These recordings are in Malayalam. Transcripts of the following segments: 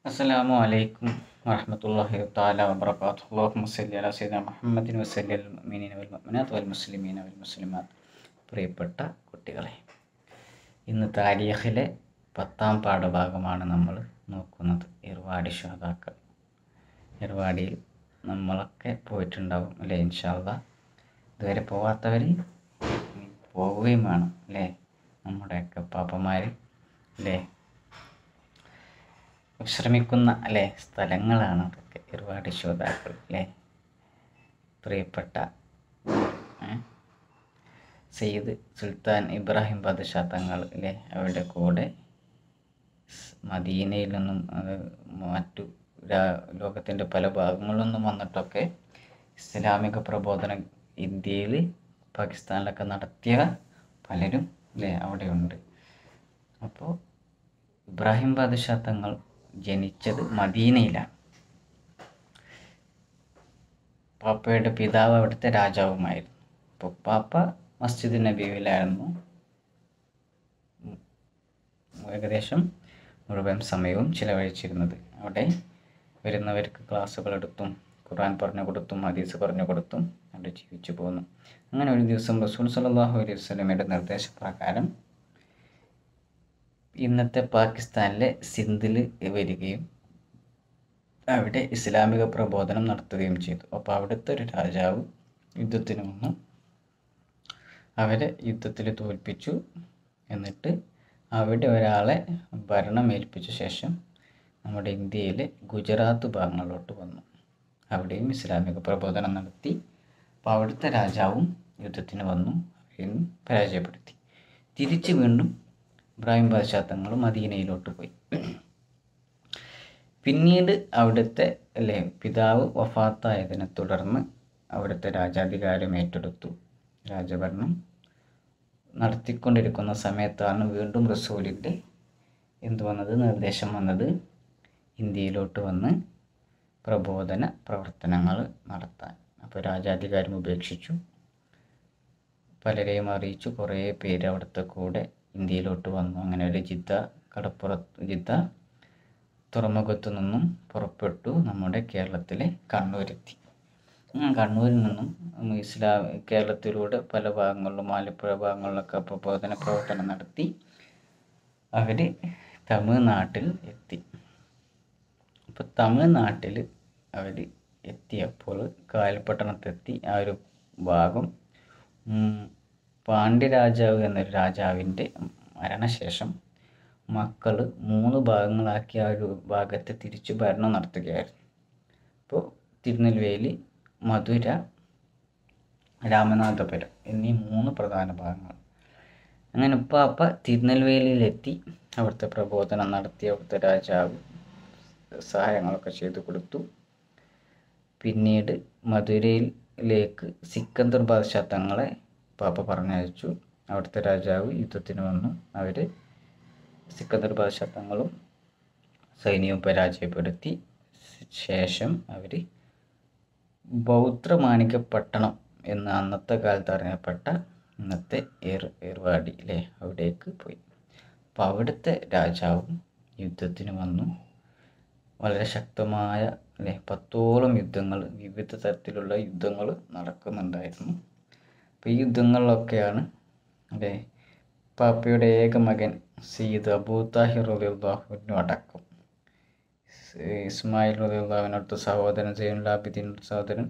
അസ്സലാമു അലൈക്കും വറഹ്മത്തുള്ളാഹി തആല വബറകാതുഹു അല്ലാഹുമ്മ സ്വല്ലി അലാ സയ്യിദിന മുഹമ്മദിൻ വസല്ലി അൽ മുഅ്മിനീന വൽ മുഅ്മിനാത്ത് വൽ മുസ്ലിമീന വൽ മുസ്ലിമാത്ത് പ്രിയപ്പെട്ട കുട്ടികളെ ഇന്ന് താരീഖിലെ പത്താം പാഠഭാഗമാണ് നമ്മൾ നോക്കുന്നത് ഇർവാടി ഷഹദാക്കൾ ഇർവാടിയിൽ നമ്മളൊക്കെ പോയിട്ടുണ്ടാവും അല്ലേ ഇൻഷാല്ല ഇതുവരെ പോവാത്തവർ പോവുകയും വേണം അല്ലേ നമ്മുടെയൊക്കെ പാപ്പന്മാർ അല്ലേ വിശ്രമിക്കുന്ന അല്ലേ സ്ഥലങ്ങളാണ് അതൊക്കെ ഒരുപാട് ശ്രോതാക്കൾ അല്ലേ പ്രിയപ്പെട്ട ഏ, സയ്യിദ് സുൽത്താൻ ഇബ്രാഹിം ബാദുഷാ തങ്ങൾ അല്ലേ അവരുടെ കൂടെ സ് മദീനയിൽ നിന്നും അത് മറ്റു രാ- ലോകത്തിൻ്റെ പല ഭാഗങ്ങളിൽ നിന്നും വന്നിട്ടൊക്കെ ഇസ്ലാമിക പ്രബോധനം ഇന്ത്യയിൽ പാകിസ്ഥാനിലൊക്കെ നടത്തിയ പലരും അല്ലേ അവിടെയുണ്ട് അപ്പോൾ ഇബ്രാഹിം ബാദുഷാ തങ്ങൾ ജനിച്ചത് മദീനയിലാണ് പാപ്പയുടെ പിതാവ് അവിടുത്തെ രാജാവുമായിരുന്നു അപ്പോൾ പാപ്പ മസ്ജിദ് നബിയിലായിരുന്നു ഉം, ഏകദേശം മുഴുവൻ സമയവും ചിലവഴിച്ചിരുന്നത് അവിടെ വരുന്നവർക്ക് ക്ലാസ്സുകൾ എടുത്തും ഖുർആൻ പറഞ്ഞു കൊടുത്തും ഹദീസ് പറഞ്ഞു കൊടുത്തും അവിടെ ജീവിച്ചു പോന്നു അങ്ങനെ ഒരു ദിവസം റസൂൽ സല്ലല്ലാഹു അലൈഹി വസല്ലമയുടെ നിർദ്ദേശപ്രകാരം ഇന്നത്തെ പാകിസ്ഥാനിലെ സിന്ധിൽ വരികയും അവിടെ ഇസ്ലാമിക പ്രബോധനം നടത്തുകയും ചെയ്തു അപ്പോൾ അവിടുത്തെ ഒരു രാജാവ് യുദ്ധത്തിന് വന്നു അവരെ യുദ്ധത്തിൽ തോൽപ്പിച്ചു എന്നിട്ട് അവിടെ ഒരാളെ ഭരണം ഏൽപ്പിച്ച ശേഷം നമ്മുടെ ഇന്ത്യയിലെ ഗുജറാത്ത് ഭാഗങ്ങളിലോട്ട് വന്നു അവിടെയും ഇസ്ലാമിക പ്രബോധനം നടത്തി അപ്പോൾ അവിടുത്തെ രാജാവും യുദ്ധത്തിന് വന്നു അവരെയും പരാജയപ്പെടുത്തി തിരിച്ച് വീണ്ടും ഇബ്രാഹിം ബാദ്ഷാ തങ്ങൾ മദീനയിലോട്ട് പോയി പിന്നീട് അവിടുത്തെ അല്ലേ പിതാവ് വഫാത്തായതിനെ തുടർന്ന് അവിടുത്തെ രാജാധികാരം ഏറ്റെടുത്തു രാജഭരണം നടത്തിക്കൊണ്ടിരിക്കുന്ന സമയത്താണ് വീണ്ടും റസൂലിൻ്റെ എന്ത് വന്നത് നിർദ്ദേശം വന്നത് ഇന്ത്യയിലോട്ട് വന്ന് പ്രബോധന പ്രവർത്തനങ്ങൾ നടത്താൻ അപ്പോൾ രാജാധികാരം ഉപേക്ഷിച്ചു പലരെയും അറിയിച്ചു കുറേ പേര് അവിടുത്തെ കൂടെ ഇന്ത്യയിലോട്ട് വന്നു അങ്ങനെ ഒരു ജിദ്ദ കടപ്പുറത്ത് ജിദ്ദ തുറമുഖത്തു നിന്നും പുറപ്പെട്ടു നമ്മുടെ കേരളത്തിലെ കണ്ണൂരെത്തി ഉം, കണ്ണൂരിൽ നിന്നും ഉം, ഇസ്ലാം കേരളത്തിലൂടെ പല ഭാഗങ്ങളിലും ആലപ്പുഴ ഭാഗങ്ങളിലൊക്കെ പ്രബോധന പ്രവർത്തനം നടത്തി അവർ തമിഴ്നാട്ടിൽ എത്തി അപ്പോൾ തമിഴ്നാട്ടിൽ അവർ എത്തിയപ്പോൾ കായൽപട്ടണത്തെത്തി ആ ഒരു ഭാഗം ഉം, പാണ്ഡ്യരാജാവ് എന്നൊരു രാജാവിൻ്റെ മരണശേഷം മക്കൾ മൂന്ന് ഭാഗങ്ങളാക്കി ആ ഒരു ഭാഗത്തെ തിരിച്ചു ഭരണം നടത്തുകയായിരുന്നു അപ്പോൾ തിരുനെൽവേലി മധുര രാമനാഥപുരം എന്നീ മൂന്ന് പ്രധാന ഭാഗങ്ങൾ അങ്ങനെ ഉപ്പാപ്പ തിരുനെൽവേലിയിലെത്തി അവിടുത്തെ പ്രബോധനം നടത്തി അവിടുത്തെ രാജാവ് സഹായങ്ങളൊക്കെ ചെയ്തു കൊടുത്തു പിന്നീട് മധുരയിലേക്ക് സിക്കന്ദർ ബാദ്ഷാ തങ്ങളെ പാപ്പ പറഞ്ഞയച്ചു അവിടുത്തെ രാജാവ് യുദ്ധത്തിന് വന്നു അവർ സിക്കന്ദർ ബാദ്ഷാ തങ്ങളും സൈന്യവും പരാജയപ്പെടുത്തി ശേഷം അവർ ബൗദ്ധമാണിക്യ പട്ടണം എന്ന് അന്നത്തെ കാലത്ത് അറിയപ്പെട്ട ഇന്നത്തെ ഏർ ഏർവാടി അല്ലേ അവിടേക്ക് പോയി അപ്പോൾ അവിടുത്തെ രാജാവും യുദ്ധത്തിന് വന്നു വളരെ ശക്തമായ അല്ലേ പത്തോളം യുദ്ധങ്ങൾ വിവിധ തരത്തിലുള്ള യുദ്ധങ്ങൾ നടക്കുന്നുണ്ടായിരുന്നു അപ്പോൾ ഈ യുദ്ധങ്ങളിലൊക്കെയാണ് അല്ലേ പാപ്പയുടെ ഏക മകൻ സയ്യിദ് അബൂ താഹിർ റളിയല്ലാഹുവിനു അടക്കം ഇസ്മായിൽ റളിയല്ലാഹുവിനടുത്ത സഹോദരൻ സൈനുൽ ആബിദീൻ സഹോദരൻ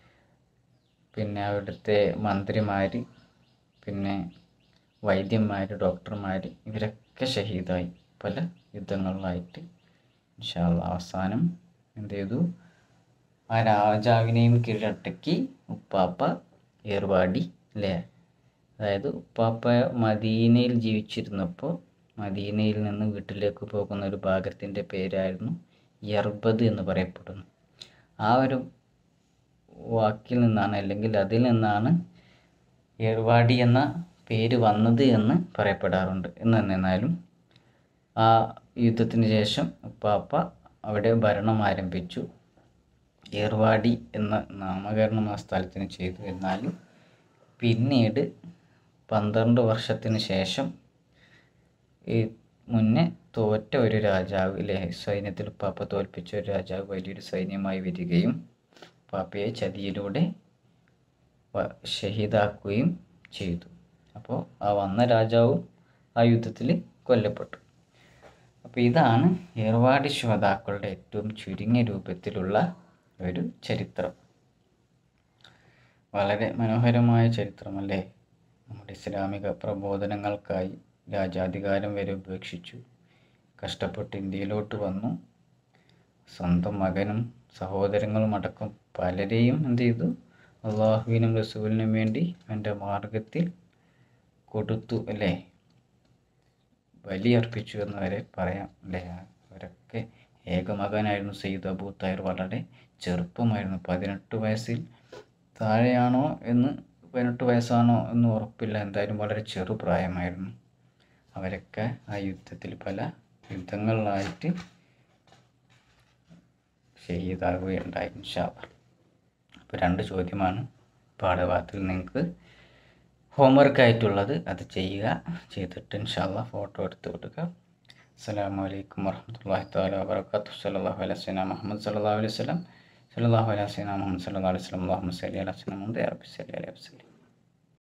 പിന്നെ അവിടുത്തെ മന്ത്രിമാർ പിന്നെ വൈദ്യന്മാർ ഡോക്ടർമാർ ഇവരൊക്കെ ഷഹീദായി പല യുദ്ധങ്ങളിലായിട്ട് ഇൻഷാല്ല അവസാനം എന്ത് ചെയ്തു ആ രാജാവിനെയും കീഴടക്കി ഉപ്പാപ്പ ഏർവാടി അല്ലേ അതായത് ഉപ്പാപ്പ മദീനയിൽ ജീവിച്ചിരുന്നപ്പോൾ മദീനയിൽ നിന്ന് വീട്ടിലേക്ക് പോകുന്ന ഒരു ഭാഗത്തിൻ്റെ പേരായിരുന്നു യർബദ് എന്ന് പറയപ്പെടുന്നു ആ ഒരു വാക്കിൽ നിന്നാണ് അല്ലെങ്കിൽ അതിൽ നിന്നാണ് ഏർവാടി എന്ന പേര് വന്നത് എന്ന് പറയപ്പെടാറുണ്ട് എന്ന് എന്നാലും ആ യുദ്ധത്തിന് ശേഷം ഉപ്പാപ്പ അവിടെ ഭരണം ആരംഭിച്ചു ഏർവാടി എന്ന നാമകരണം ആ സ്ഥലത്തിന് ചെയ്തു എന്നാലും പിന്നീട് പന്ത്രണ്ട് വർഷത്തിന് ശേഷം ഈ മുന്നേ തോറ്റ ഒരു രാജാവ് ഇല്ലേ സൈന്യത്തിൽ ഉപ്പാപ്പ തോൽപ്പിച്ച ഒരു രാജാവ് വലിയൊരു സൈന്യമായി വരികയും ഉപ്പാപ്പയെ ചതിയിലൂടെ വ- ഷഹീദാക്കുകയും ചെയ്തു അപ്പോൾ ആ വന്ന രാജാവും ആ യുദ്ധത്തിൽ കൊല്ലപ്പെട്ടു അപ്പോൾ ഇതാണ് ഏർവാടി ശ്രോതാക്കളുടെ ഏറ്റവും ചുരുങ്ങിയ രൂപത്തിലുള്ള ഒരു ചരിത്രം വളരെ മനോഹരമായ ചരിത്രമല്ലേ നമ്മുടെ ഇസ്ലാമിക പ്രബോധനങ്ങൾക്കായി രാജാധികാരം വരെ ഉപേക്ഷിച്ചു കഷ്ടപ്പെട്ട് ഇന്ത്യയിലോട്ട് വന്നു സ്വന്തം മകനും സഹോദരങ്ങളും അടക്കം പലരെയും എന്ത് ചെയ്തു അള്ളാഹുവിനും റസൂലിനും വേണ്ടി അവൻ്റെ മാർഗത്തിൽ കൊടുത്തു അല്ലേ ബലിയർപ്പിച്ചു എന്ന് വരെ പറയാം അല്ലേ അവരൊക്കെ ഏകമകനായിരുന്നു സെയ്ദ് അബൂ താഹിർ വളരെ ചെറുപ്പമായിരുന്നു പതിനെട്ട് വയസ്സിൽ താഴെയാണോ എന്ന് പതിനെട്ട് വയസ്സാണോ എന്ന് ഉറപ്പില്ല എന്തായാലും വളരെ ചെറുപ്രായമായിരുന്നു അവരൊക്കെ ആ യുദ്ധത്തിൽ പല യുദ്ധങ്ങളിലായിട്ട് ഷഹീദാകുകയുണ്ടായി ഇൻഷാല്ല അപ്പോൾ രണ്ട് ചോദ്യമാണ് പാഠഭാഗത്തിൽ നിങ്ങൾക്ക് ഹോംവർക്ക് ആയിട്ടുള്ളത് അത് ചെയ്യുക ചെയ്തിട്ട് ഇൻഷാല്ല ഫോട്ടോ എടുത്ത് വിടുക അസ്സലാമു അലൈക്കും വറഹ്മത്തുള്ളാഹി തആല വബറകാതുഹു സല്ലല്ലാഹു അലൈഹി വസല്ലം മുഹമ്മദ് സല്ലല്ലാഹു അലൈഹി വസല്ലം സല്ലല്ലാഹു അലൈഹി വസല്ലം മുഹമ്മദ് സല്ലല്ലാഹു അലൈഹി വസല്ലം അല്ലാഹുമ്മ സല്ലി അലാ സയ്യിദിനാ മുഹമ്മദ് യാ റബ്ബി സല്ലി അലൈഹി വസല്ലം